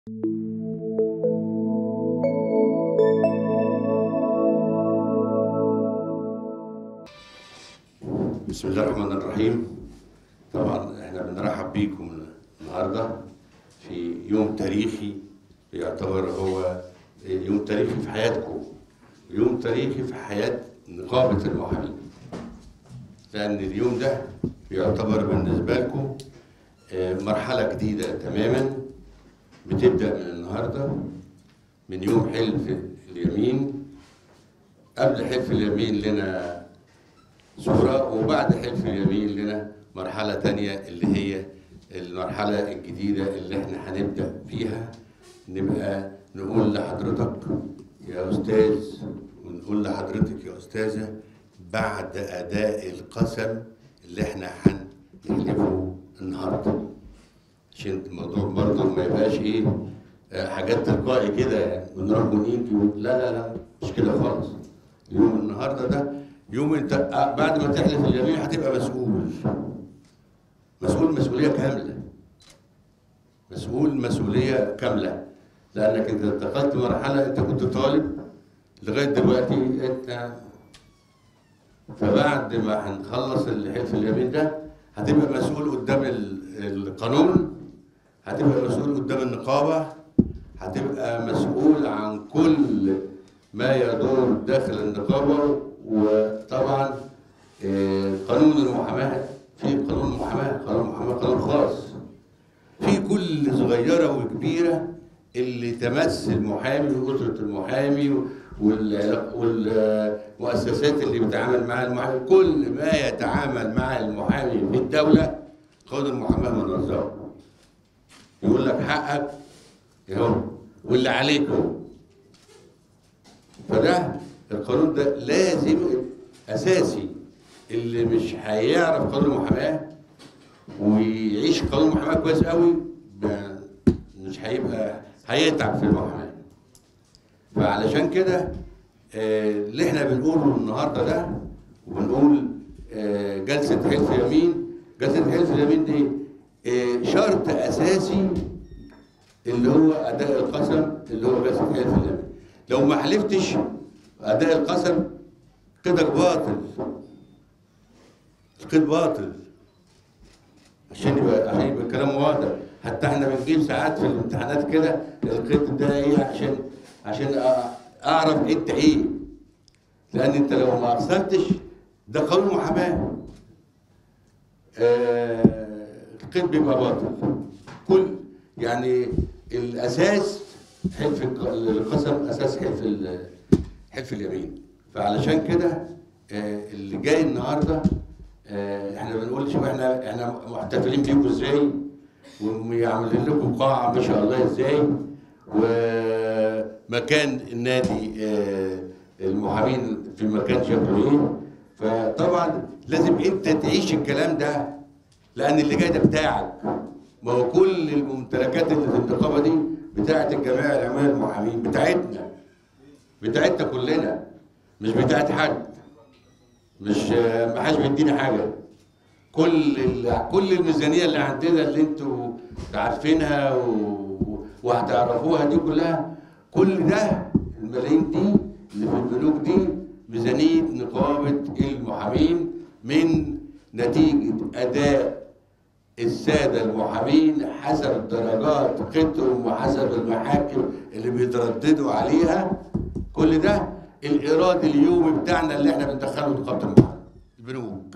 بسم الله الرحمن الرحيم طبعا احنا بنرحب بيكم النهارده في يوم تاريخي يعتبر هو يوم تاريخي في حياتكم يوم تاريخي في حياة نقابة المحامين لأن اليوم ده يعتبر بالنسبة لكم آه، مرحلة جديدة تماما بتبدأ من النهاردة من يوم حلف اليمين قبل حلف اليمين لنا صورة وبعد حلف اليمين لنا مرحلة تانية اللي هي المرحلة الجديدة اللي احنا هنبدأ فيها نبقى نقول لحضرتك يا أستاذ ونقول لحضرتك يا أستاذة بعد أداء القسم اللي احنا هنحلفه النهارده عشان الموضوع برضه ما يبقاش ايه آه، حاجات تلقائي كده يعني ونروح ونيجي و- لا لا لا مش كده خالص يوم النهارده ده يوم انت آه، بعد ما تحلف اليمين هتبقى مسؤول مسؤول مسؤوليه كامله مسؤول مسؤوليه كامله لانك انت انتقلت مرحله انت كنت طالب لغايه دلوقتي انت فبعد ما هنخلص الحلف اليمين ده هتبقى مسؤول قدام ال- القانون هتبقى مسؤول قدام النقابة هتبقى مسؤول عن كل ما يدور داخل النقابة وطبعا آه، قانون المحاماة في قانون المحاماة قانون المحاماة قانون خاص في كل صغيرة وكبيرة اللي تمس المحامي وأسرة المحامي وال- والمؤسسات اللي بتتعامل مع المحامي كل ما يتعامل مع المحامي في الدولة قانون المحاماة منظمه يقول لك حقك اهو واللي عليك اهو فده القانون ده لازم اساسي اللي مش هيعرف قانون المحاماه ويعيش قانون المحاماه كويس قوي ب- مش هيبقى هيتعب في المحاماه فعلشان كده آه، اللي احنا بنقوله النهارده ده وبنقول آه، جلسه حلف يمين جلسه حلف اليمين دي آه، شرط اساسي اللي هو اداء القسم اللي هو جلسه حلف اليمين لو ما حلفتش اداء القسم كده باطل القيد باطل عشان يبقى عشان يبقى الكلام واضح حتى احنا بنجيب ساعات في الامتحانات كده القيد ده ايه عشان عشان أ- اعرف انت ايه لان انت لو ما ارسلتش ده قانون محاماه آه، القيد بيبقى باطل كل يعني الاساس حلف الق- القسم اساس حلف ال- حلف اليمين فعلشان كده آه، اللي جاي النهارده آه، احنا بنقول شوف احنا احنا محتفلين بيكم ازاي وعاملين لكم قاعه ما شاء الله ازاي ومكان النادي آه، المحامين في مكان شكله ايه فطبعا لازم انت تعيش الكلام ده لان اللي جاي ده بتاعك ما هو كل الممتلكات اللي في النقابه دي بتاعت الجمعيه العموميه للمحامين بتاعتنا بتاعتنا كلنا مش بتاعت حد مش ما حدش بيدينا حاجه كل ال- كل الميزانيه اللي عندنا اللي انتوا عارفينها و- وهتعرفوها دي كلها كل ده الملايين دي اللي في البنوك دي ميزانيه نقابه المحامين من نتيجه اداء الساده المحامين حسب درجات قيمتهم وحسب المحاكم اللي بيترددوا عليها كل ده الايراد اليومي بتاعنا اللي احنا بندخله نقابه المحامين البنوك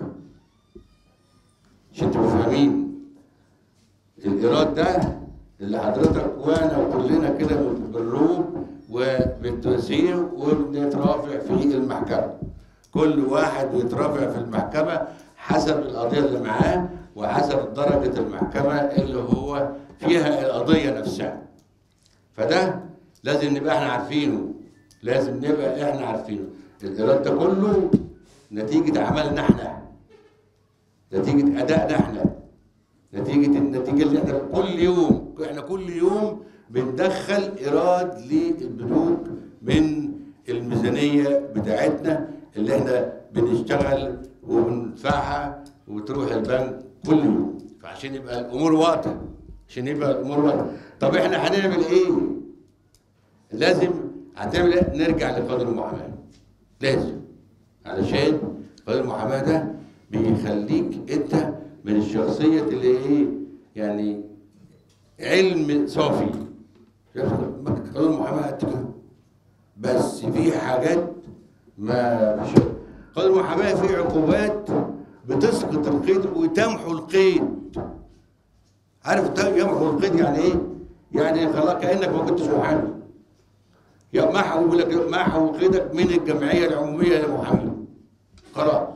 عشان تبقوا فاهمين الايراد ده اللي حضرتك وانا وكلنا كده بنروح وبالتوزيع وبنترافع في المحكمه كل واحد بيترافع في المحكمه حسب القضيه اللي معاه وحسب درجه المحكمه اللي هو فيها القضيه نفسها فده لازم نبقى احنا عارفينه لازم نبقى احنا عارفينه الايراد ده كله نتيجه عملنا احنا نتيجه ادائنا احنا نتيجه النتيجه اللي احنا كل يوم احنا كل يوم بندخل ايراد للبنوك من الميزانيه بتاعتنا اللي احنا بنشتغل وبندفعها وتروح البنك كل يوم فعشان يبقى الامور واضحه عشان يبقى الامور واضحه طب احنا هنعمل ايه؟ لازم هتعمل ايه؟ نرجع لقانون المحاماه لازم علشان قانون المحاماه ده بيخليك انت من الشخصيه اللي ايه يعني علم صافي قانون المحاماه قد كده بس في حاجات ما مش قانون المحاماه فيه عقوبات بتسقط القيد وتمحو القيد عارف ت- يمحو القيد يعني ايه؟ يعني خلاص كانك ما كنتش محامي يا محو يقول لك محو قيدك من الجمعيه العموميه للمحامين خلاص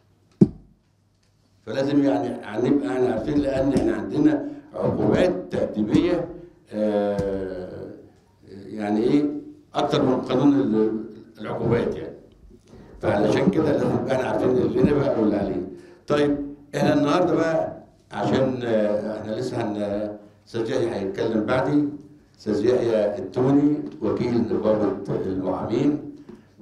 فلازم يعني هنبقى احنا عارفين لان احنا عندنا عقوبات تأديبية آه، يعني ايه اكتر من قانون ال- العقوبات يعني فعلشان كده لازم نبقى احنا عارفين اللي لنا بقى واللي علينا طيب احنا النهارده بقى عشان آه، احنا لسه هن استاذ يحيى هيتكلم بعدي استاذ يحيى التوني وكيل نقابه المحامين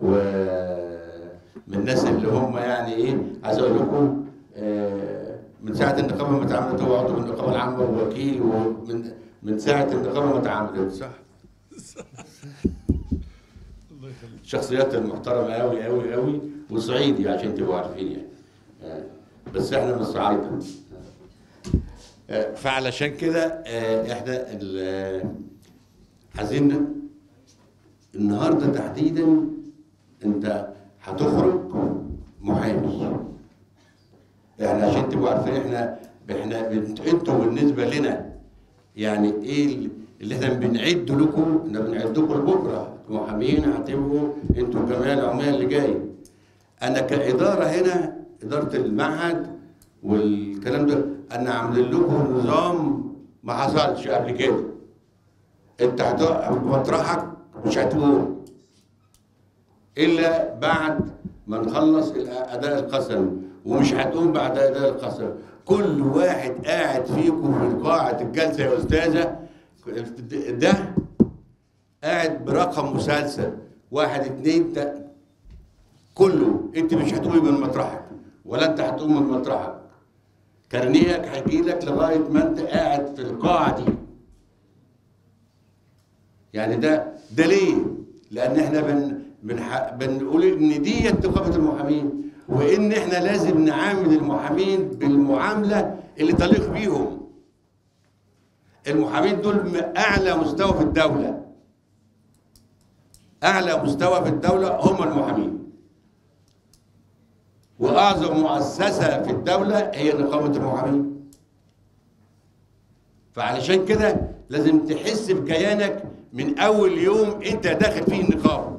ومن الناس اللي هم يعني ايه عايز اقول لكم آه، من ساعه النقابه ما اتعملت هو عضو النقابه العامه ووكيل ومن من ساعه النقابه ما اتعملت صح الله يخليك الشخصيات المحترمه قوي قوي قوي وصعيدي عشان تبقوا عارفين يعني آه، بس احنا من الصعايده آه، فعلشان كده آه، احنا ال- آه، عايزين النهارده تحديدا انت هتخرج محامي احنا عشان تبقوا عارفين احنا احنا بنت- انتوا بالنسبه لنا يعني ايه اللي احنا بنعد لكم احنا بنعدكم لبكره محامين هتبقوا انتوا الجمعيه العموميه اللي جاي انا كاداره هنا اداره المعهد والكلام ده انا عامل لكم نظام ما حصلش قبل كده انت هتقف مطرحك مش هتقوم الا بعد ما نخلص اداء القسم ومش هتقوم بعد اداء القسم كل واحد قاعد فيكم في قاعه الجلسه يا استاذه ده قاعد برقم مسلسل واحد اتنين تا كله انت مش هتقومي من مطرحك ولا انت هتقوم من مطرحك كارنيك هيجي لك لغايه ما انت قاعد في القاعه دي يعني ده ده ليه؟ لان احنا بن بنح... بنقول ان دي نقابه المحامين وان احنا لازم نعامل المحامين بالمعامله اللي تليق بيهم المحامين دول م- اعلى مستوى في الدوله اعلى مستوى في الدوله هم المحامين واعظم مؤسسه في الدوله هي نقابه المحامين فعلشان كده لازم تحس بكيانك من اول يوم انت داخل فيه النقابه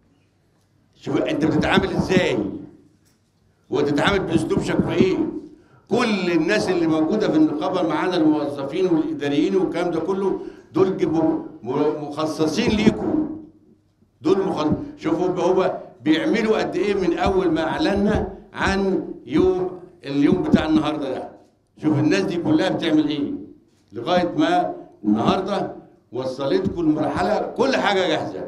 شوف انت بتتعامل ازاي وتتعامل باسلوب شكله ايه كل الناس اللي موجوده في النقابه معانا الموظفين والاداريين والكلام ده كله دول جيبوا م- مخصصين ليكم دول مخ... شوفوا هو بيعملوا قد ايه من اول ما اعلنا عن يوم اليوم بتاع النهارده ده شوف الناس دي كلها بتعمل ايه لغايه ما النهارده وصلتكم المرحله كل حاجه جاهزه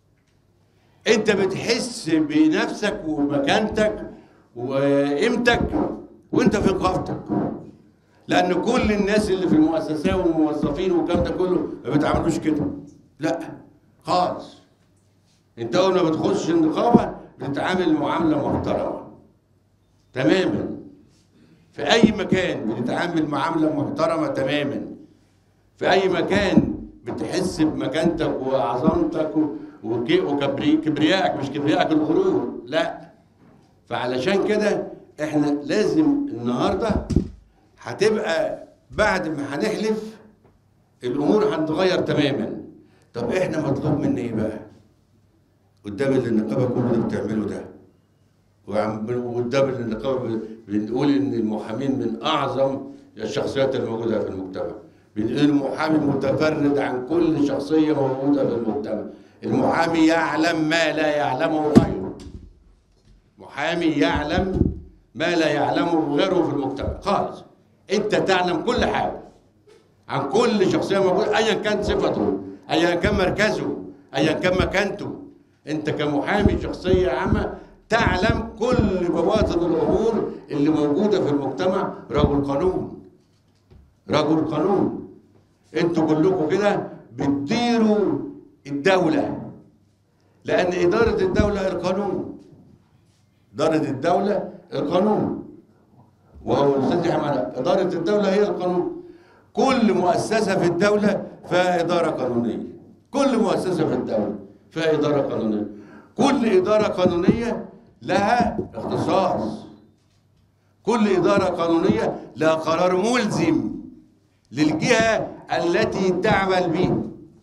انت بتحس بنفسك ومكانتك وقيمتك وانت في نقابتك لان كل الناس اللي في المؤسسات والموظفين والكلام ده كله ما بيتعاملوش كده لا خالص انت اول ما بتخش النقابه بتتعامل معامله محترمه تماما في اي مكان بتتعامل معامله محترمه تماما في اي مكان بتحس بمكانتك وعظمتك و- وك- وكبري- كبريائك مش كبريائك الغرور لا فعلشان كده احنا لازم النهارده هتبقى بعد ما هنحلف الامور هتتغير تماما طب احنا مطلوب منا ايه بقى قدام اللي النقابه كله ده بتعمله ده وعم وقدام اللي النقابه ب- بنقول ان المحامين من اعظم الشخصيات الموجوده في المجتمع بنقول المحامي متفرد عن كل شخصيه موجوده في المجتمع المحامي يعلم ما لا يعلمه غيره محامي يعلم ما لا يعلمه غيره في المجتمع خالص انت تعلم كل حاجه عن كل شخصيه موجوده ايا كانت صفته ايا كان مركزه ايا كان مكانته انت كمحامي شخصيه عامه تعلم كل بواطن الامور اللي موجوده في المجتمع رجل قانون رجل قانون انتوا كلكم كده بتديروا الدولة لأن إدارة الدولة القانون إدارة الدولة القانون وهو الأستاذ أحمد إدارة الدولة هي القانون كل مؤسسة في الدولة فيها إدارة قانونية كل مؤسسة في الدولة فيها إدارة قانونية كل إدارة قانونية لها اختصاص كل إدارة قانونية لها قرار ملزم للجهة التي تعمل به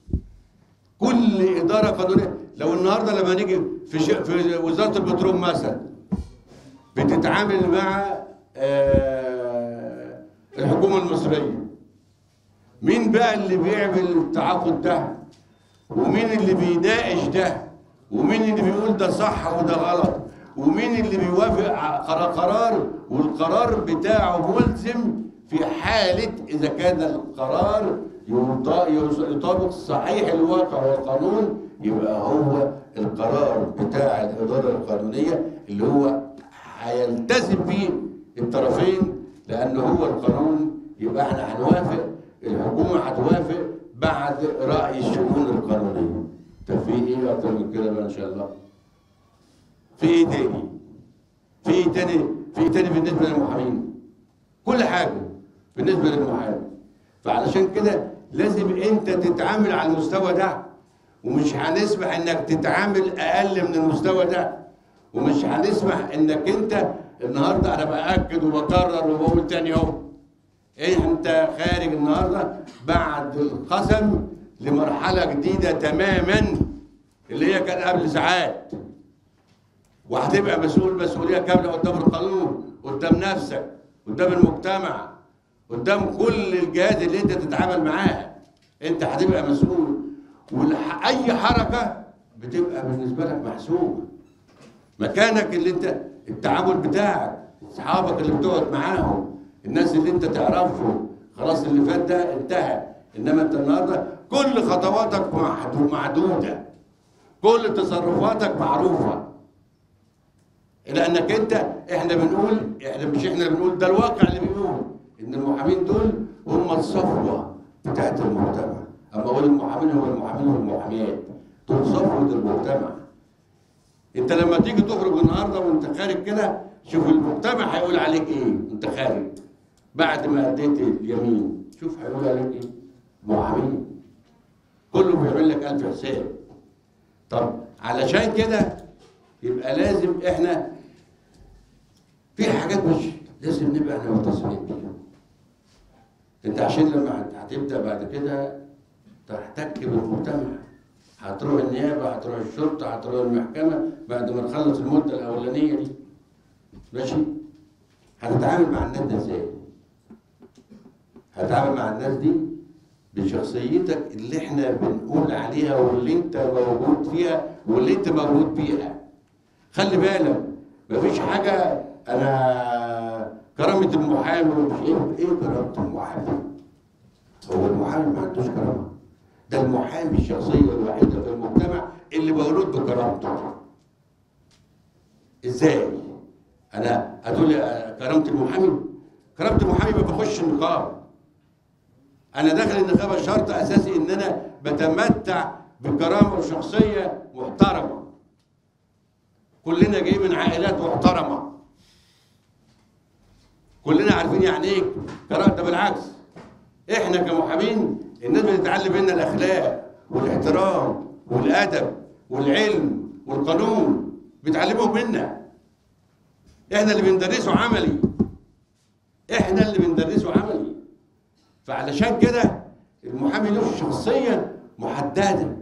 كل إدارة قانونية لو النهاردة لما نيجي في, ش... في وزارة البترول مثلا بتتعامل مع آه، الحكومة المصرية مين بقى اللي بيعمل التعاقد ده ومين اللي بيناقش ده ومين اللي بيقول ده صح وده غلط ومين اللي بيوافق ع- قرار قرار والقرار بتاعه ملزم في حالة إذا كان القرار يوض- يطابق صحيح الواقع والقانون يبقى هو القرار بتاع الإدارة القانونية اللي هو هيلتزم بيه الطرفين لأنه هو القانون يبقى احنا هنوافق الحكومة هتوافق بعد رأي الشؤون القانونية طب في ايه أكتر من كده بقى إن شاء الله؟ في ايه تاني؟ في ايه تاني؟ في ايه تاني بالنسبة للمحامين؟ كل حاجة بالنسبة للمحامي فعلشان كده لازم انت تتعامل على المستوى ده ومش هنسمح انك تتعامل اقل من المستوى ده ومش هنسمح انك انت النهارده انا باكد وبكرر وبقول تاني اهو إيه انت خارج النهارده بعد القسم لمرحله جديده تماما اللي هي كان قبل ساعات وهتبقى مسؤول مسؤوليه كامله قدام القانون قدام نفسك قدام المجتمع قدام كل الجهات اللي انت تتعامل معاها انت هتبقى مسؤول واي حركه بتبقى بالنسبه لك محسوبه مكانك اللي انت التعامل بتاعك اصحابك اللي بتقعد معاهم الناس اللي انت تعرفهم خلاص اللي فات ده انتهى انما انت النهارده كل خطواتك محدو- معدوده كل تصرفاتك معروفه لانك انت احنا بنقول احنا مش احنا اللي بنقول ده الواقع اللي بيقول ان المحامين دول هم الصفوه بتاعت المجتمع اما اقول المحامين هو المحامين والمحاميات دول صفوه المجتمع انت لما تيجي تخرج النهارده وانت خارج كده شوف المجتمع هيقول عليك ايه انت خارج بعد ما اديت اليمين شوف هيقول عليك ايه محامين كله بيعمل لك الف حساب طب علشان كده يبقى لازم احنا في حاجات مش لازم نبقى احنا متصلين بيها انت عشان لما هتبدا بعد كده تحتك بالمجتمع هتروح النيابه هتروح الشرطه هتروح المحكمه بعد ما نخلص المده الاولانيه دي ماشي هتتعامل مع الناس ده ازاي هتتعامل مع الناس دي بشخصيتك اللي احنا بنقول عليها واللي انت موجود فيها واللي انت موجود بيها خلي بالك مفيش حاجه انا كرامه المحامي ومش ايه ايه كرامه المحامي هو المحامي ما عندوش كرامه ده المحامي الشخصيه الوحيده في المجتمع اللي مولود بكرامته ازاي انا هتقول لي آه، كرامه المحامي كرامه المحامي ما بخش النقابه انا داخل النقابه شرط اساسي ان انا بتمتع بكرامه وشخصيه محترمه كلنا جايين من عائلات محترمه كلنا عارفين يعني ايه كرامه ده بالعكس احنا كمحامين الناس بتتعلم منا الاخلاق والاحترام والادب والعلم والقانون بيتعلموا منا احنا اللي بندرسه عملي احنا اللي بندرسه عملي فعلشان كده المحامي له شخصيه محدده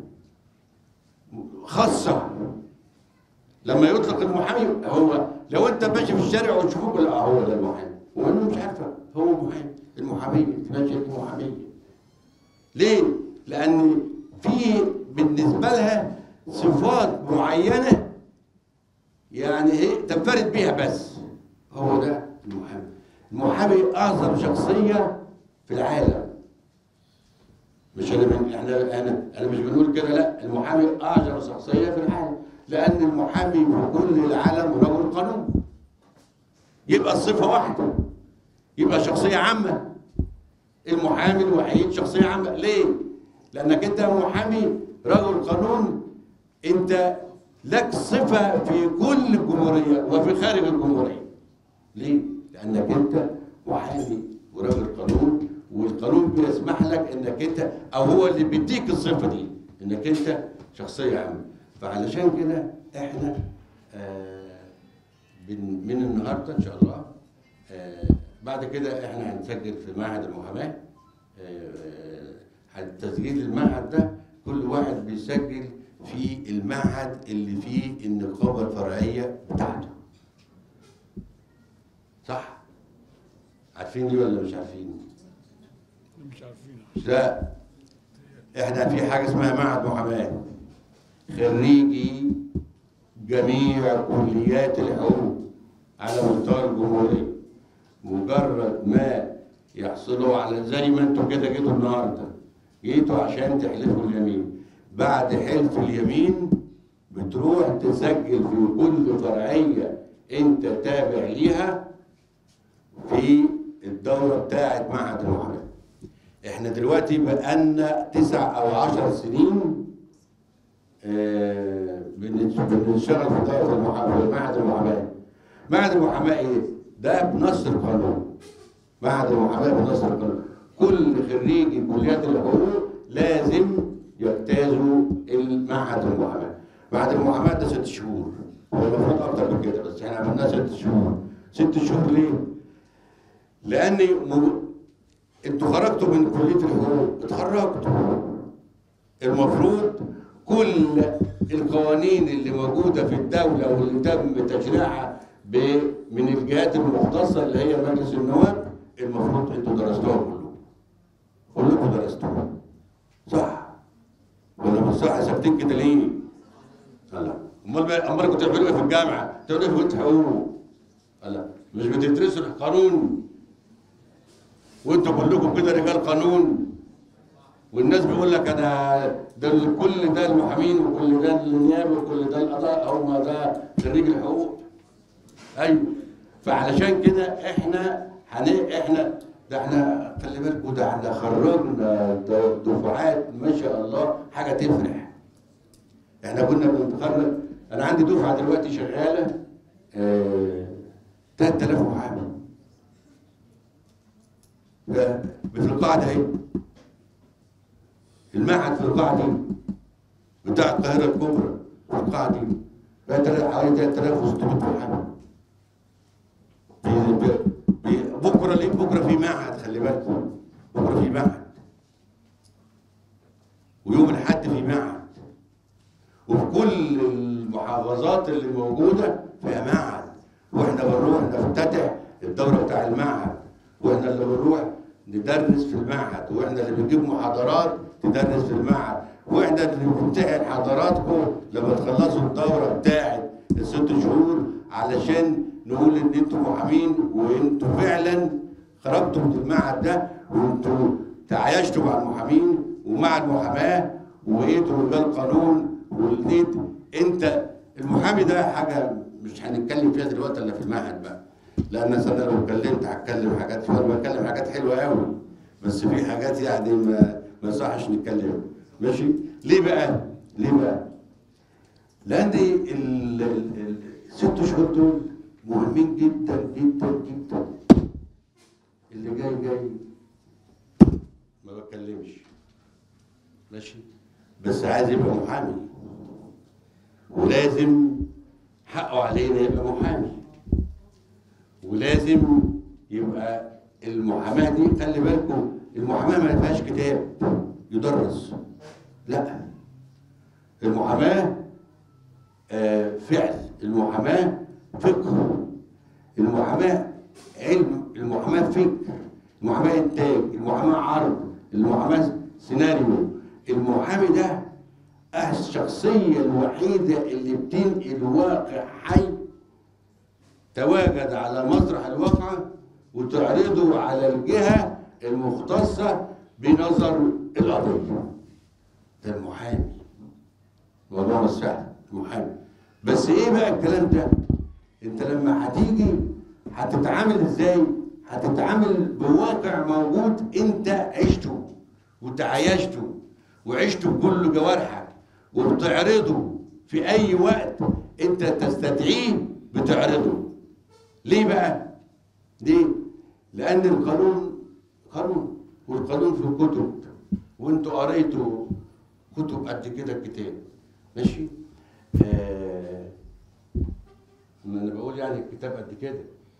خاصه لما يطلق المحامي هو لو انت ماشي في الشارع وتشوفوه لا هو ده المحامي وانا مش عارفه هو محامي المحاميه انت ماشيه المحاميه ليه؟ لان في بالنسبه لها صفات معينه يعني هي تنفرد بيها بس هو ده المحامي المحامي اعظم شخصيه في العالم مش انا من احنا انا انا مش بنقول كده لا المحامي اعظم شخصيه في العالم لان المحامي في كل العالم رجل قانون يبقى الصفه واحده يبقى شخصيه عامه المحامي الوحيد شخصيه عامه ليه؟ لانك انت محامي رجل قانون انت لك صفه في كل الجمهوريه وفي خارج الجمهوريه ليه؟ لانك انت محامي ورجل قانون والقانون بيسمح لك انك انت او هو اللي بيديك الصفه دي انك انت شخصيه عامه فعلشان كده احنا آه بن- من النهارده ان شاء الله آه بعد كده احنا هنسجل في معهد المحاماه آه تسجيل المعهد ده كل واحد بيسجل في المعهد اللي فيه النقابه الفرعيه بتاعته صح عارفين دي ولا مش عارفين مش عارفين لا احنا في حاجه اسمها معهد محاماه خريجي جميع كليات الحقوق على مستوى الجمهوريه مجرد ما يحصلوا على زي ما انتوا كده جيتوا النهارده جيتوا عشان تحلفوا اليمين بعد حلف اليمين بتروح تسجل في كل فرعيه انت تابع ليها في الدوره بتاعه معهد المحاماه احنا دلوقتي بقالنا تسع او عشر سنين آه، بنش- بنشتغل في دائره المحاماه في معهد المحاماه معهد المحاماه ايه؟ ده بنص القانون معهد المحاماه بنص القانون كل خريجي كليات الحقوق لازم يجتازوا المعهد المحاماه معهد المحاماه ده ست شهور هو المفروض اكتر من كده بس احنا عملناه ست شهور ست شهور ليه؟ لان م- انتوا خرجتوا من كليه الحقوق اتخرجتوا المفروض كل القوانين اللي موجوده في الدوله واللي تم تشريعها ب- من الجهات المختصه اللي هي مجلس النواب المفروض انتوا درستوها كلكم كلكم درستوها صح ولا مش صح ثابتين كده ليه؟ لا امال بقى- امال كنتوا بتعملوا ايه في الجامعه؟ بتعملوا ايه في كليه حقوق؟ لا مش بتدرسوا القانون وانتوا كلكم كده رجال قانون والناس بيقول لك انا ده ال- كل ده المحامين وكل ده النيابه وكل ده القضاء هم ده خريج الحقوق ايوه فعلشان كده احنا هن... احنا ده احنا خلي بالكم ده احنا خرجنا د- دفعات ما شاء الله حاجه تفرح احنا كنا بنتخرج انا عندي دفعه دلوقتي شغاله آه... 3000 محامي ده في القاعده اهي المعهد في القاعه دي بتاع القاهره الكبرى في القاعه دي فيها تل- حوالي 3600 محامي بي- بي- بي- بكره ليه بكره في معهد خلي بالكم بكره في معهد ويوم الاحد في معهد وفي كل المحافظات اللي موجوده فيها معهد واحنا بنروح نفتتح الدوره بتاع المعهد واحنا اللي بنروح ندرس في المعهد واحنا اللي بنجيب محاضرات تدرس في المعهد واحنا اللي بنمتحن حضراتكم لما تخلصوا الدوره بتاعت الست شهور علشان نقول ان انتوا محامين وانتوا فعلا خرجتوا من المعهد ده وانتوا تعايشتوا مع المحامين ومع المحاماه وبقيتوا رجال قانون ولقيت انت المحامي ده حاجه مش هنتكلم فيها دلوقتي الا في المعهد بقى لان انا لو اتكلمت هتكلم حاجات انا بتكلم حاجات حلوه قوي بس في حاجات يعني ما ما يصحش نتكلم ماشي ليه بقى ليه بقى لان ال- ال- ال- الست شهور دول مهمين جدا جدا جدا اللي جاي جاي ما بتكلمش ماشي بس عايز يبقى محامي ولازم حقه علينا يبقى محامي ولازم يبقى المحاماه دي خلي بالكم المحاماه ما فيهاش كتاب يدرس لا المحاماه آه، فعل المحاماه فقه المحاماه علم المحاماه فكر المحاماه انتاج المحاماه عرض المحاماه سيناريو المحامي ده الشخصيه الوحيده اللي بتنقل واقع حي تواجد على مسرح الواقع وتعرضه على الجهة المختصة بنظر القضية ده المحامي الموضوع مش سهل المحامي بس ايه بقى الكلام ده انت لما هتيجي هتتعامل ازاي هتتعامل بواقع موجود انت عشته وتعايشته وعشته بكل جوارحك وبتعرضه في اي وقت انت تستدعيه بتعرضه ليه بقى ليه لان القانون قانون والقانون في الكتب وانتوا قريتوا كتب قد كده الكتاب ماشي آه ما انا بقول يعني الكتاب قد كده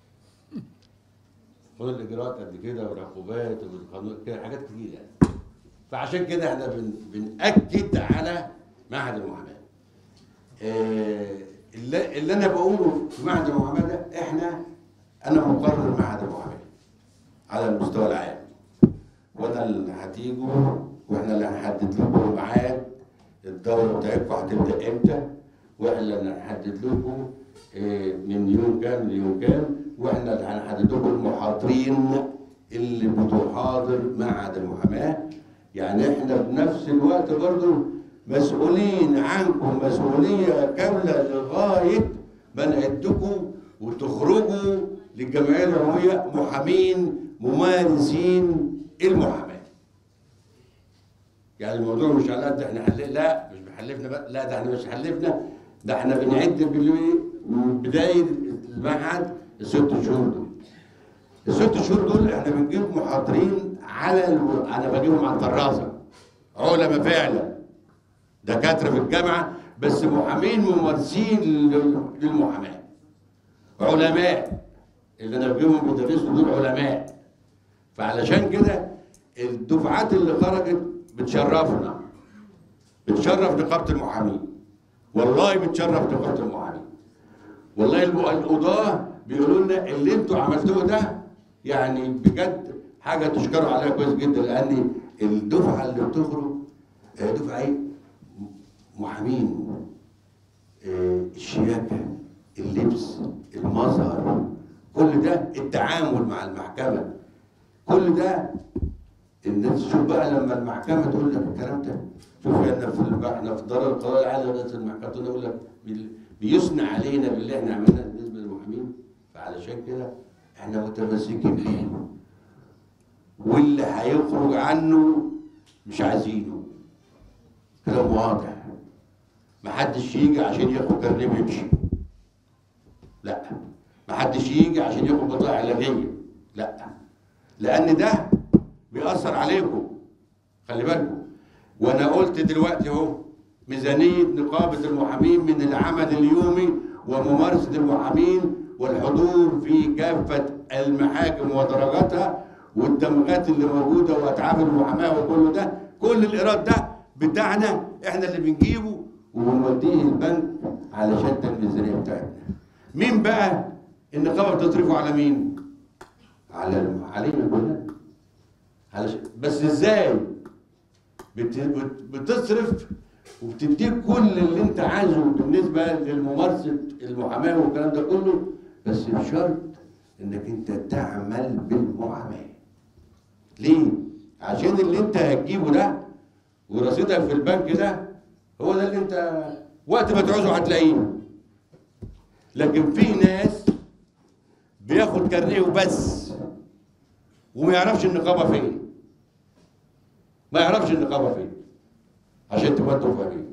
قانون الاجراءات قد كده والعقوبات والقانون كده حاجات كتير يعني فعشان كده احنا بن بنأكد على معهد المحاماه آه اللي, اللي انا بقوله في معهد المحاماه ده احنا انا مقرر معهد المحاماه على المستوى العام وانا اللي هتيجوا واحنا اللي هنحدد لكم ميعاد الدوره بتاعتكم هتبدا امتى واحنا اللي هنحدد لكم آه، من يوم كام ليوم كام واحنا اللي هنحدد لكم المحاضرين اللي بتحاضر معهد المحاماه يعني احنا بنفس الوقت برضو مسؤولين عنكم مسؤوليه كامله لغايه ما نعدكم وتخرجوا للجمعيه العموميه محامين ممارسين المحاماه يعني الموضوع مش على قد احنا حل... لا مش بحلفنا بقى لا ده احنا مش حلفنا ده احنا بنعد باللي من بدايه المعهد الست شهور دول الست شهور دول احنا بنجيب محاضرين على الو... انا بجيبهم على الطرازه علماء فعلا دكاتره في الجامعه بس محامين ممارسين لل- للمحاماه علماء اللي انا بجيبهم بيدرسوا دول علماء فعلشان كده الدفعات اللي خرجت بتشرفنا بتشرف نقابه المحامين والله بتشرف نقابه المحامين والله الم- القضاه بيقولوا لنا اللي انتوا عملتوه ده يعني بجد حاجه تشكروا عليها كويس جدا لان الدفعه اللي بتخرج آه، دفعه ايه؟ محامين آه، الشياكه اللبس المظهر كل ده التعامل مع المحكمه كل ده الناس شوف بقى لما المحكمه تقول لك الكلام ده شوف احنا في الب- احنا في دار القضاء العالي رئيس المحكمه تقول يقول لك بال- بيثنى علينا باللي احنا عملناه بالنسبه للمحامين فعلشان كده احنا متمسكين بيه واللي هيخرج عنه مش عايزينه كلام واضح محدش يجي عشان ياخد كارنيه ويمشي لا محدش يجي عشان ياخد بطاقه علاجيه لا لان ده بيأثر عليكم خلي بالكم وانا قلت دلوقتي اهو ميزانيه نقابه المحامين من العمل اليومي وممارسه المحامين والحضور في كافه المحاكم ودرجاتها والدمغات اللي موجوده واتعاب المحاماه وكل ده كل الايراد ده بتاعنا احنا اللي بنجيبه وبنوديه البنك علشان ده الميزانيه بتاعتنا مين بقى النقابه بتصرفه على مين؟ على الم- علينا كلنا علشان بس ازاي بت... بت... بتصرف وبتديك كل اللي انت عايزه بالنسبه للممارسه المحاماه والكلام ده كله بس بشرط انك انت تعمل بالمحاماه ليه عشان اللي انت هتجيبه ده ورصيدك في البنك ده هو ده اللي انت وقت ما تعوزه هتلاقيه لكن في ناس بياخد كارنيه وبس وما يعرفش النقابه فين ما يعرفش النقابه فين عشان تبقى انتوا فاهمين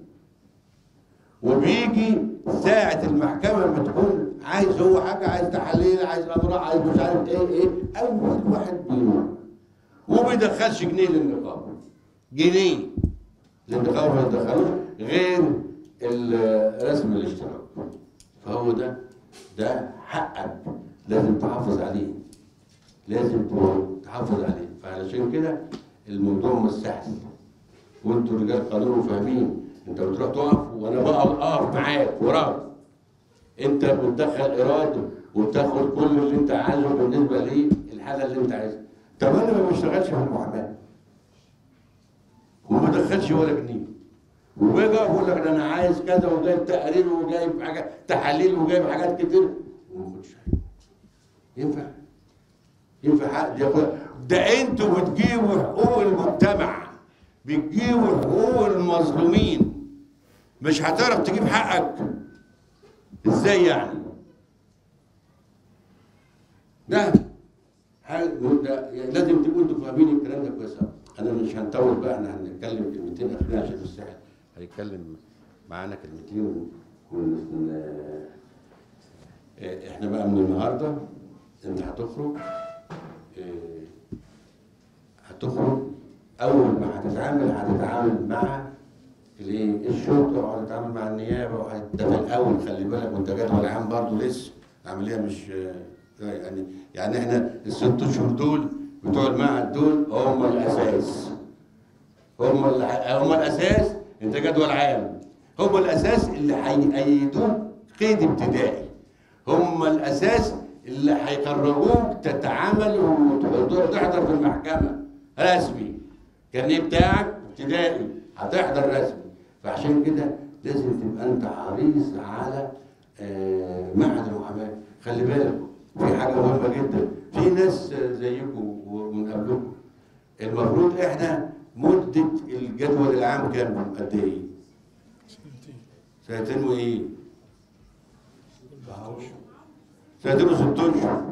وبيجي ساعة المحكمة لما تكون عايز هو حاجة عايز تحليل عايز أمراء عايز مش عارف إيه إيه أول واحد بيروح وما بيدخلش جنيه للنقابة جنيه للنقابة ما يدخلوش غير ال- رسم الاشتراك فهو ده ده حقك لازم تحافظ عليه لازم تحافظ عليه فعلشان كده الموضوع مستحسن وانتوا رجال قانون وفاهمين انت بتروح تقف وانا بقى اقف معاك وراك انت بتدخل اراده وبتاخد كل اللي انت عايزه بالنسبه للحاله اللي انت عايزها طب انا ما بشتغلش في المحاماه وما بدخلش ولا جنيه وباجي اقول لك ده انا عايز كذا وجايب تقارير وجايب حاجه تحاليل وجايب حاجات كتير وما باخدش حاجه ينفع ينفع حق ياخد ده انتوا بتجيبوا حقوق المجتمع بتجيبوا حقوق المظلومين مش هتعرف تجيب حقك ازاي يعني ده حاجه ده يعني لازم تبقوا انتوا فاهمين الكلام ده كويس أوي. انا مش هنطول بقى احنا هنتكلم كلمتين اخرين عشان الساحل هيتكلم معانا كلمتين ون... آه، احنا بقى من النهارده انت هتخرج آه، هتخرج اول ما هتتعامل هتتعامل مع الايه الشرطه وهتتعامل مع النيابه وهت- ده في الاول خلي بالك وانت جدول العام برضه لسه عمليه مش آه، يعني يعني احنا الست اشهر دول بتوع المعهد دول هم الاساس هم اللي ح- هم الاساس انت جدول عام هم الاساس اللي هيأيدوك قيد ابتدائي هم الاساس اللي هيقرروك تتعامل وتحضر في المحكمه رسمي الكارنيه بتاعك ابتدائي هتحضر رسمي فعشان كده لازم تبقى انت حريص على آه، معهد المحاماه خلي بالك في حاجه مهمه جدا في ناس آه، زيكم ومن قبلكم المفروض احنا مده الجدول العام كام قد ايه؟ سنتين سنتين وايه؟ سنتين وست اشهر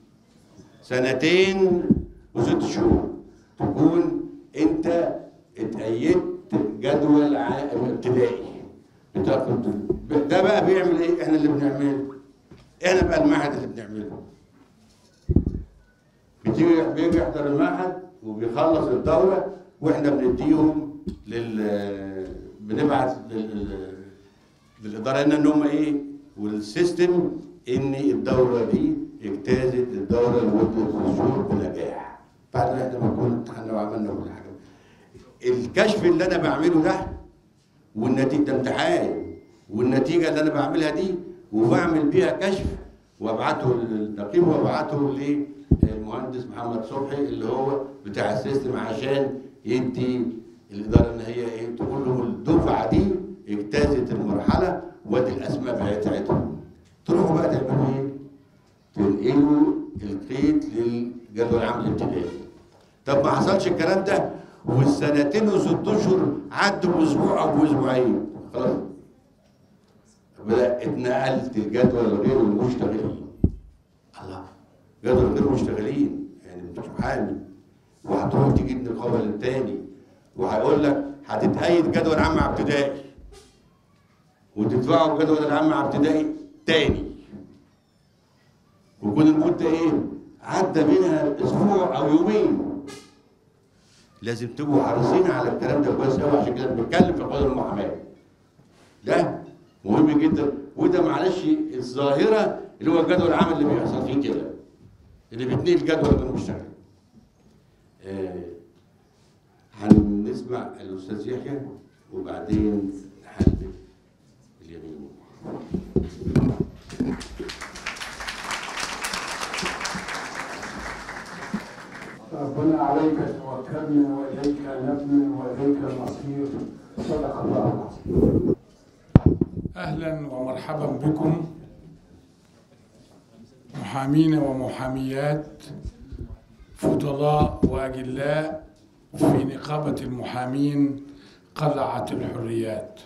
سنتين وست شهور تكون انت اتأيدت جدول عام ابتدائي بتاخد ده بقى بيعمل ايه؟ احنا اللي بنعمله احنا بقى المعهد اللي بنعمله بتيجي بيجي يحضر المعهد وبيخلص الدورة واحنا بنديهم لل بنبعت لل... للإدارة إن إن هم إيه والسيستم إن الدورة دي اجتازت الدورة لمدة ست شهور بنجاح بعد ما احنا ما كنا امتحنا وعملنا كل حاجة الكشف اللي أنا بعمله ده والنتيجة ده امتحان والنتيجة اللي أنا بعملها دي وبعمل بيها كشف وابعته للنقيب وابعته للمهندس محمد صبحي اللي هو بتاع السيستم عشان يدي الاداره ان هي ايه تقول لهم الدفعه دي اجتازت المرحله وادي الاسماء بتاعتهم تروحوا بقى تعملوا ايه؟ تنقلوا القيد للجدول العام الابتدائي طب ما حصلش الكلام ده والسنتين وست اشهر عدوا باسبوع او باسبوعين خلاص بدا اتنقلت الجدول غير المشتغلين الله جدول غير المشتغلين يعني مش محامي وهتروح تجيب نقابه للتاني وهيقول لك هتتأيد جدول عام مع ابتدائي وتدفعوا الجدول العام مع ابتدائي تاني ويكون المدة ايه؟ عدى منها اسبوع او يومين لازم تبقوا حريصين على الكلام ده كويس قوي عشان كده بنتكلم في قانون المحاماه ده مهم جدا وده معلش الظاهره اللي هو الجدول العام اللي بيحصل فيه كده اللي بيتنقل الجدول غير مشتغل آه، هنسمع الاستاذ يحيى وبعدين نحدد اليمين ربنا عليك توكلنا واليك نبني واليك المصير صدق الله العظيم اهلا ومرحبا بكم محامين ومحاميات فضلاء واجلاء في نقابه المحامين قلعه الحريات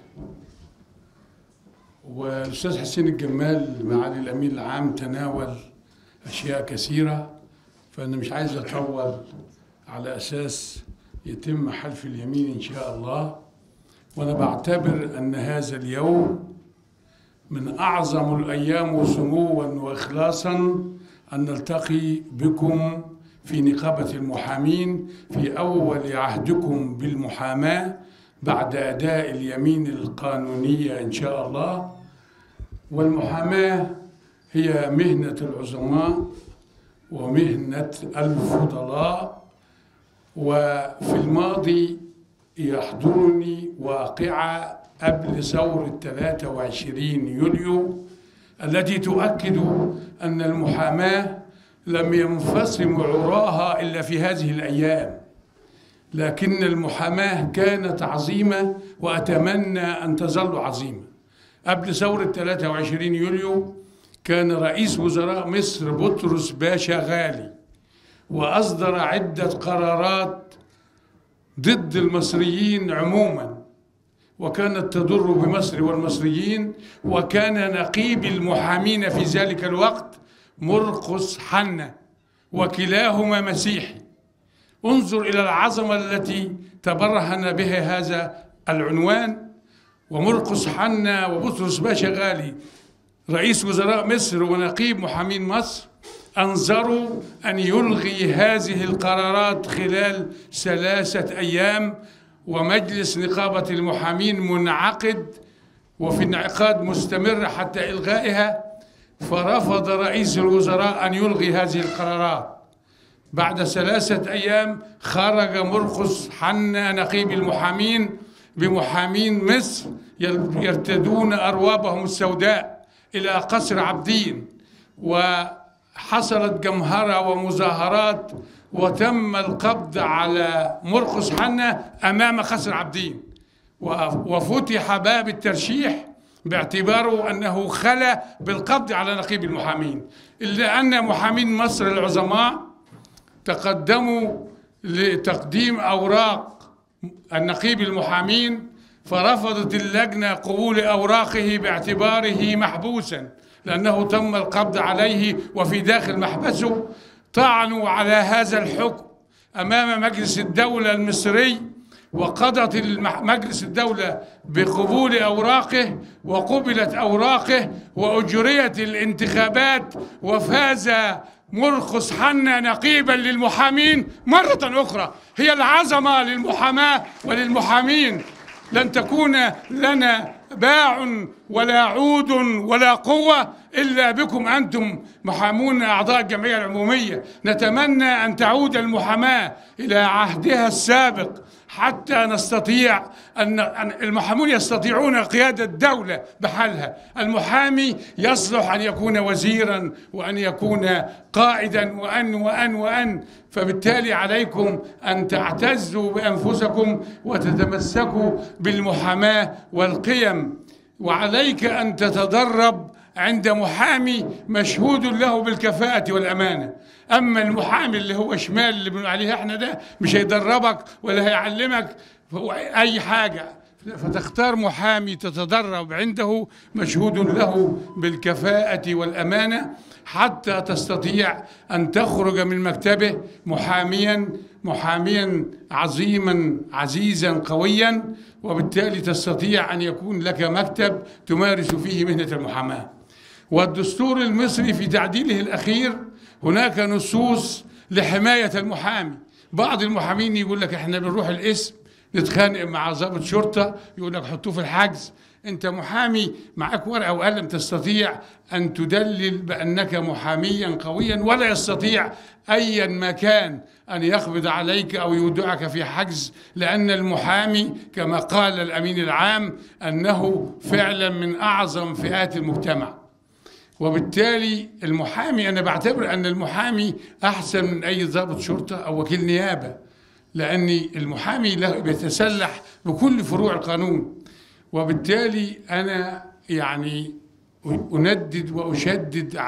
والاستاذ حسين الجمال معالي الامين العام تناول اشياء كثيره فانا مش عايز اطول على اساس يتم حلف اليمين ان شاء الله وانا بعتبر ان هذا اليوم من اعظم الايام سموا واخلاصا ان نلتقي بكم في نقابه المحامين في اول عهدكم بالمحاماه بعد اداء اليمين القانونيه ان شاء الله والمحاماه هي مهنه العظماء ومهنة الفضلاء وفي الماضي يحضرني واقعة قبل ثورة 23 يوليو التي تؤكد أن المحاماة لم ينفصم عراها إلا في هذه الأيام لكن المحاماة كانت عظيمة وأتمنى أن تظل عظيمة قبل ثورة 23 يوليو كان رئيس وزراء مصر بطرس باشا غالي وأصدر عدة قرارات ضد المصريين عموما وكانت تضر بمصر والمصريين وكان نقيب المحامين في ذلك الوقت مرقس حنة وكلاهما مسيحي انظر إلى العظمة التي تبرهن بها هذا العنوان ومرقس حنا وبطرس باشا غالي رئيس وزراء مصر ونقيب محامين مصر أنظروا أن يلغي هذه القرارات خلال ثلاثة أيام ومجلس نقابة المحامين منعقد وفي انعقاد مستمر حتى إلغائها فرفض رئيس الوزراء أن يلغي هذه القرارات بعد ثلاثة أيام خرج مرقس حنا نقيب المحامين بمحامين مصر يرتدون أروابهم السوداء إلى قصر عبدين وحصلت جمهرة ومظاهرات وتم القبض على مرقس حنا أمام قصر عبدين وفتح باب الترشيح باعتباره أنه خلى بالقبض على نقيب المحامين إلا أن محامين مصر العظماء تقدموا لتقديم أوراق النقيب المحامين فرفضت اللجنة قبول أوراقه باعتباره محبوسا لأنه تم القبض عليه وفي داخل محبسه طعنوا على هذا الحكم أمام مجلس الدولة المصري وقضت مجلس الدولة بقبول أوراقه وقبلت أوراقه وأجريت الانتخابات وفاز مرقس حنا نقيبا للمحامين مرة أخرى هي العظمة للمحاماة وللمحامين لن تكون لنا باع ولا عود ولا قوة إلا بكم أنتم محامون أعضاء الجمعية العمومية نتمنى أن تعود المحاماة إلى عهدها السابق حتى نستطيع أن المحامون يستطيعون قيادة الدولة بحالها المحامي يصلح أن يكون وزيرا وأن يكون قائدا وأن وأن وأن فبالتالي عليكم أن تعتزوا بأنفسكم وتتمسكوا بالمحاماة والقيم وعليك أن تتدرب عند محامي مشهود له بالكفاءة والأمانة أما المحامي اللي هو شمال اللي بنقول عليه احنا ده مش هيدربك ولا هيعلمك أي حاجة فتختار محامي تتدرب عنده مشهود له بالكفاءة والأمانة حتى تستطيع أن تخرج من مكتبه محاميا محاميا عظيما عزيزا قويا وبالتالي تستطيع أن يكون لك مكتب تمارس فيه مهنة المحاماة والدستور المصري في تعديله الأخير هناك نصوص لحماية المحامي بعض المحامين يقول لك احنا بنروح الاسم نتخانق مع ضابط شرطة يقول لك حطوه في الحجز انت محامي معك ورقة وقلم تستطيع ان تدلل بانك محاميا قويا ولا يستطيع ايا ما كان ان يقبض عليك او يودعك في حجز لان المحامي كما قال الامين العام انه فعلا من اعظم فئات المجتمع وبالتالي المحامي انا بعتبر ان المحامي احسن من اي ضابط شرطه او وكيل نيابه لان المحامي له بيتسلح بكل فروع القانون وبالتالي انا يعني اندد واشدد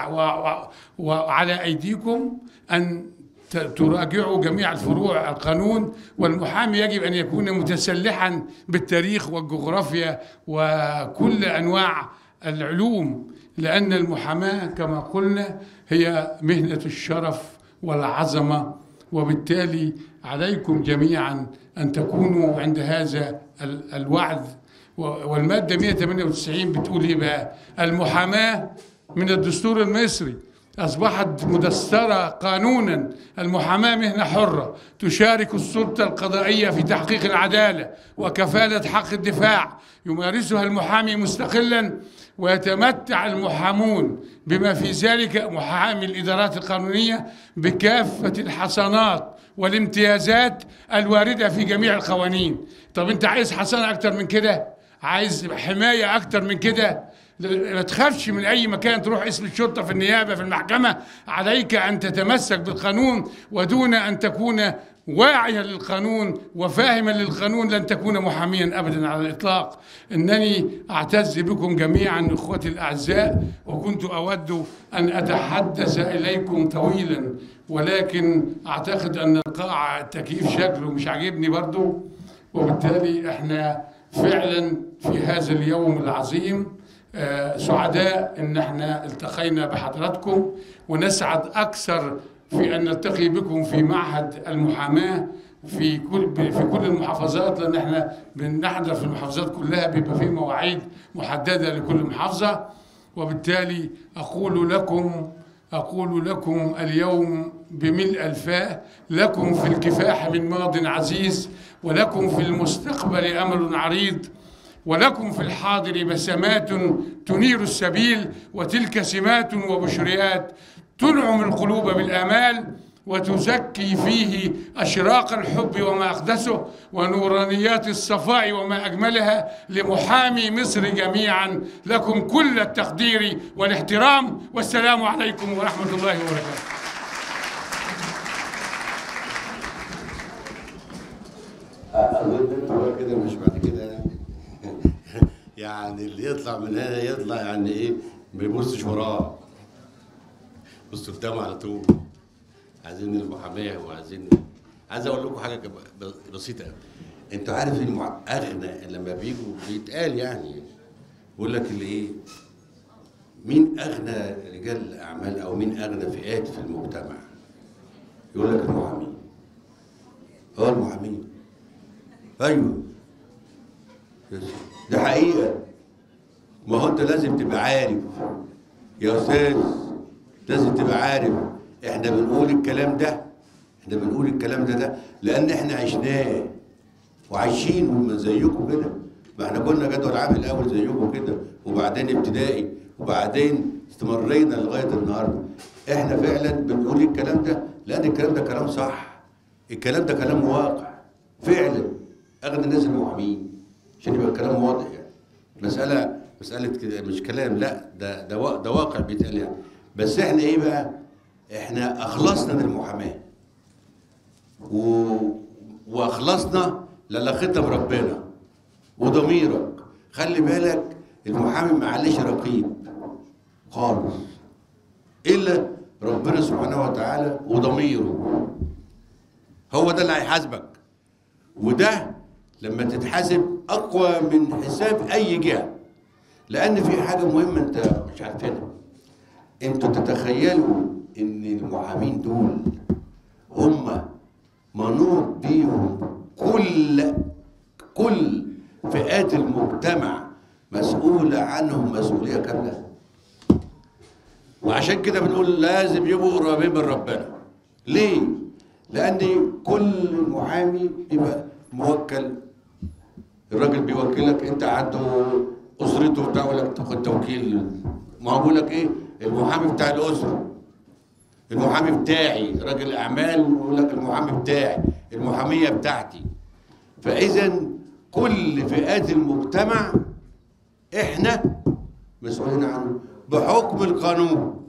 وعلى ايديكم ان تراجعوا جميع الفروع القانون والمحامي يجب ان يكون متسلحا بالتاريخ والجغرافيا وكل انواع العلوم لأن المحاماة كما قلنا هي مهنة الشرف والعظمة وبالتالي عليكم جميعا أن تكونوا عند هذا الوعد والمادة 198 بتقول إيه بقى المحاماة من الدستور المصري أصبحت مدسترة قانونا المحاماة مهنة حرة تشارك السلطة القضائية في تحقيق العدالة وكفالة حق الدفاع يمارسها المحامي مستقلا ويتمتع المحامون بما في ذلك محامي الإدارات القانونية بكافة الحصانات والامتيازات الواردة في جميع القوانين طب أنت عايز حصانة أكتر من كده عايز حماية أكتر من كده ما تخافش من اي مكان تروح اسم الشرطه في النيابه في المحكمه عليك ان تتمسك بالقانون ودون ان تكون واعيا للقانون وفاهما للقانون لن تكون محاميا ابدا على الاطلاق انني اعتز بكم جميعا اخوتي الاعزاء وكنت اود ان اتحدث اليكم طويلا ولكن اعتقد ان القاعه التكييف شكله مش عاجبني برضو وبالتالي احنا فعلا في هذا اليوم العظيم سعداء ان احنا التقينا بحضراتكم ونسعد اكثر في ان نلتقي بكم في معهد المحاماه في كل في كل المحافظات لان احنا بنحضر في المحافظات كلها بيبقى في مواعيد محدده لكل محافظه وبالتالي اقول لكم اقول لكم اليوم بملء الفاء لكم في الكفاح من ماض عزيز ولكم في المستقبل امل عريض ولكم في الحاضر بسمات تنير السبيل وتلك سمات وبشريات تنعم القلوب بالآمال وتزكي فيه أشراق الحب وما أقدسه ونورانيات الصفاء وما أجملها لمحامي مصر جميعا لكم كل التقدير والاحترام والسلام عليكم ورحمة الله وبركاته اظن انت هو كده مش بعد كده يعني يعني اللي يطلع من هنا يطلع يعني ايه ما يبصش وراه بص قدامه على طول عايزين المحاماه وعايزين عايز اقول لكم حاجه كب- بسيطه قوي انتوا عارف المع... اغنى لما بيجوا بيتقال يعني بيقول لك اللي ايه مين اغنى رجال الاعمال او مين اغنى فئات في المجتمع يقول لك المحامين هو المحامين ايوه دي حقيقه ما هو انت لازم تبقى عارف يا استاذ لازم تبقى عارف احنا بنقول الكلام ده احنا بنقول الكلام ده ده لان احنا عشناه وعايشين من زيكم كده ما احنا كنا جدول عام الاول زيكم كده وبعدين ابتدائي وبعدين استمرينا لغايه النهارده احنا فعلا بنقول الكلام ده لان الكلام ده كلام صح الكلام ده كلام واقع فعلا اغنى الناس المحامين عشان يبقى الكلام واضح يعني مساله مساله كده مش كلام لا ده ده وا- ده واقع بيتقال يعني بس احنا ايه بقى احنا اخلصنا من المحاماه و... واخلصنا لعلاقتنا بربنا وضميرك خلي بالك المحامي معلش رقيب خالص الا ربنا سبحانه وتعالى وضميره هو ده اللي هيحاسبك وده لما تتحاسب اقوى من حساب اي جهه لان في حاجه مهمه انت مش عارفينها انتوا تتخيلوا ان المحامين دول هم منوط بيهم كل كل فئات المجتمع مسؤولة عنهم مسؤولية كاملة وعشان كده بنقول لازم يبقوا قريبين من ربنا ليه؟ لأن كل محامي بيبقى موكل الراجل بيوكلك انت عنده اسرته بتاع يقول لك تاخد توكيل ما هو بيقول لك ايه المحامي بتاع الاسره المحامي بتاعي راجل اعمال ويقول لك المحامي بتاعي المحاميه بتاعتي فاذا كل فئات المجتمع احنا مسؤولين عنه بحكم القانون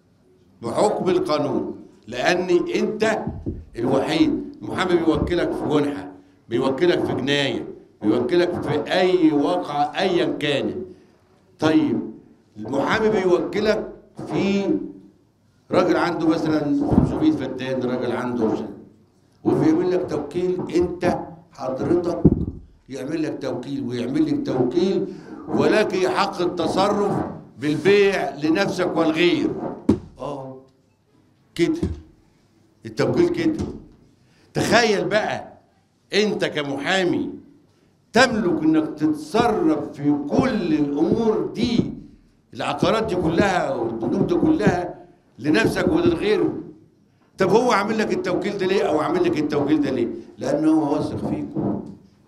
بحكم القانون لان انت الوحيد المحامي بيوكلك في جنحه بيوكلك في جنايه بيوكلك في اي واقعه ايا كانت طيب المحامي بيوكلك في راجل عنده مثلا 500 فدان راجل عنده مش- وبيعمل لك توكيل انت حضرتك يعمل لك توكيل ويعمل لك توكيل ولك حق التصرف بالبيع لنفسك والغير اه كده التوكيل كده تخيل بقى انت كمحامي تملك انك تتصرف في كل الامور دي العقارات دي كلها والبنوك دي كلها لنفسك وللغير طب هو عامل لك التوكيل ده ليه او عامل لك التوكيل ده ليه لانه هو واثق فيكم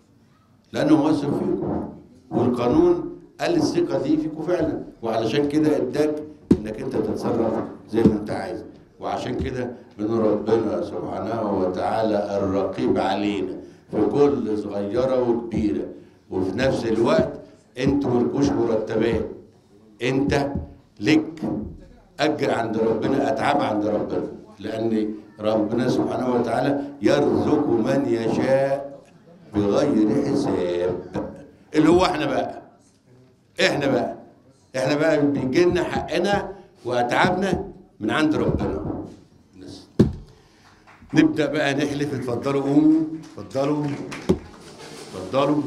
لانه هو واثق فيكم والقانون قال الثقه دي فيكم فعلا وعلشان كده اداك انك انت تتصرف زي ما انت عايز وعشان كده من ربنا سبحانه وتعالى الرقيب علينا في كل صغيره وكبيره وفي نفس الوقت انتوا ملكوش مرتبات انت لك اجر عند ربنا اتعاب عند ربنا لان ربنا سبحانه وتعالى يرزق من يشاء بغير حساب اللي هو احنا بقى احنا بقى احنا بقى بيجي لنا حقنا واتعابنا من عند ربنا بس. نبدا بقى نحلف اتفضلوا قوموا اتفضلوا اتفضلوا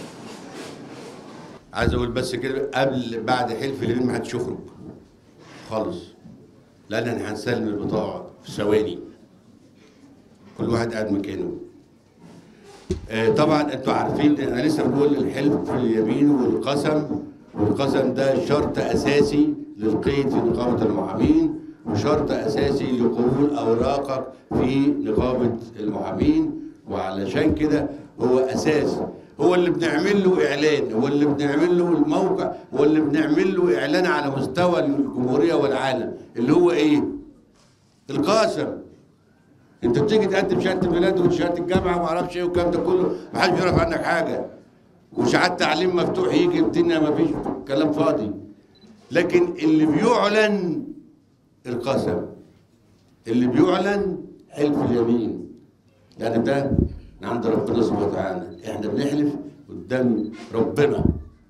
عايز اقول بس كده قبل بعد حلف اليمين ما حدش يخرج خالص لان احنا هنسلم البضاعه في ثواني كل واحد قاعد مكانه آه، طبعا انتوا عارفين انا لسه بقول الحلف في اليمين والقسم والقسم ده شرط اساسي للقيد في نقابه المحامين وشرط اساسي لقبول اوراقك في نقابه المحامين وعلشان كده هو اساس هو اللي بنعمل له اعلان هو اللي بنعمل له الموقع هو اللي بنعمل له اعلان على مستوى الجمهوريه والعالم اللي هو ايه القاسم انت بتيجي تقدم شهاده الميلاد وشهاده الجامعه وما اعرفش ايه والكلام ده كله ما حدش يعرف عنك حاجه وشهاده تعليم مفتوح يجي الدنيا ما فيش كلام فاضي لكن اللي بيعلن القسم اللي بيعلن حلف اليمين يعني ده من عند ربنا سبحانه وتعالى احنا بنحلف قدام ربنا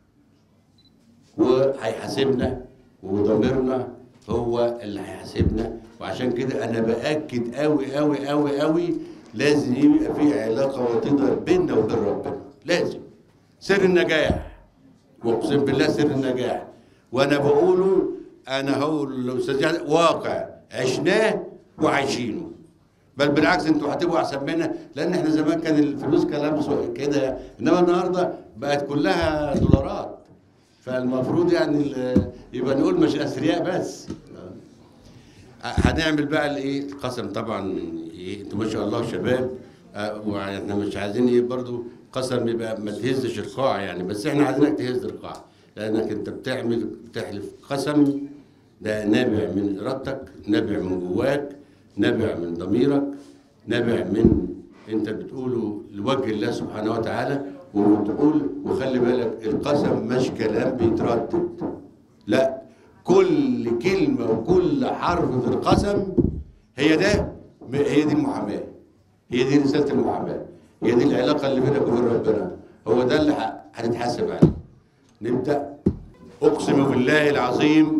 وهيحاسبنا وضميرنا هو اللي هيحاسبنا وعشان كده انا باكد قوي قوي قوي قوي لازم يبقى في علاقه وطيده بيننا وبين ربنا لازم سر النجاح واقسم بالله سر النجاح وانا بقوله انا هو الاستاذ يعني واقع عشناه وعايشينه بل بالعكس انتوا هتبقوا احسن منا لان احنا زمان كان الفلوس كلام سو- كده انما النهارده بقت كلها دولارات فالمفروض يعني ال- يبقى نقول مش اثرياء بس هنعمل بقى الايه القسم طبعا إيه، انتوا ما شاء الله شباب آه، واحنا مش عايزين ايه برضو قسم يبقى ما تهزش القاع يعني بس احنا عايزينك تهز القاع لانك انت بتعمل بتحلف قسم ده نابع من ارادتك نابع من جواك نابع من ضميرك نابع من انت بتقوله لوجه الله سبحانه وتعالى وبتقول وخلي بالك القسم مش كلام بيتردد لا كل كلمة وكل حرف في القسم هي ده هي دي المحاماة هي دي رسالة المحاماة هي دي العلاقة اللي بينك وبين ربنا هو ده اللي ه- هنتحاسب عليه نبدأ أقسم بالله العظيم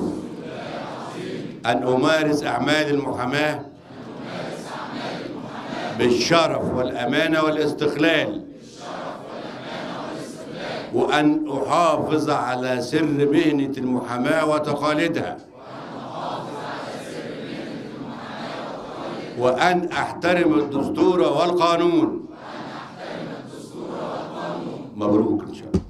أن أمارس أعمال المحاماة بالشرف والأمانة والاستقلال وأن أحافظ على سر مهنة المحاماة وتقاليدها وأن أحترم الدستور والقانون مبروك إن شاء الله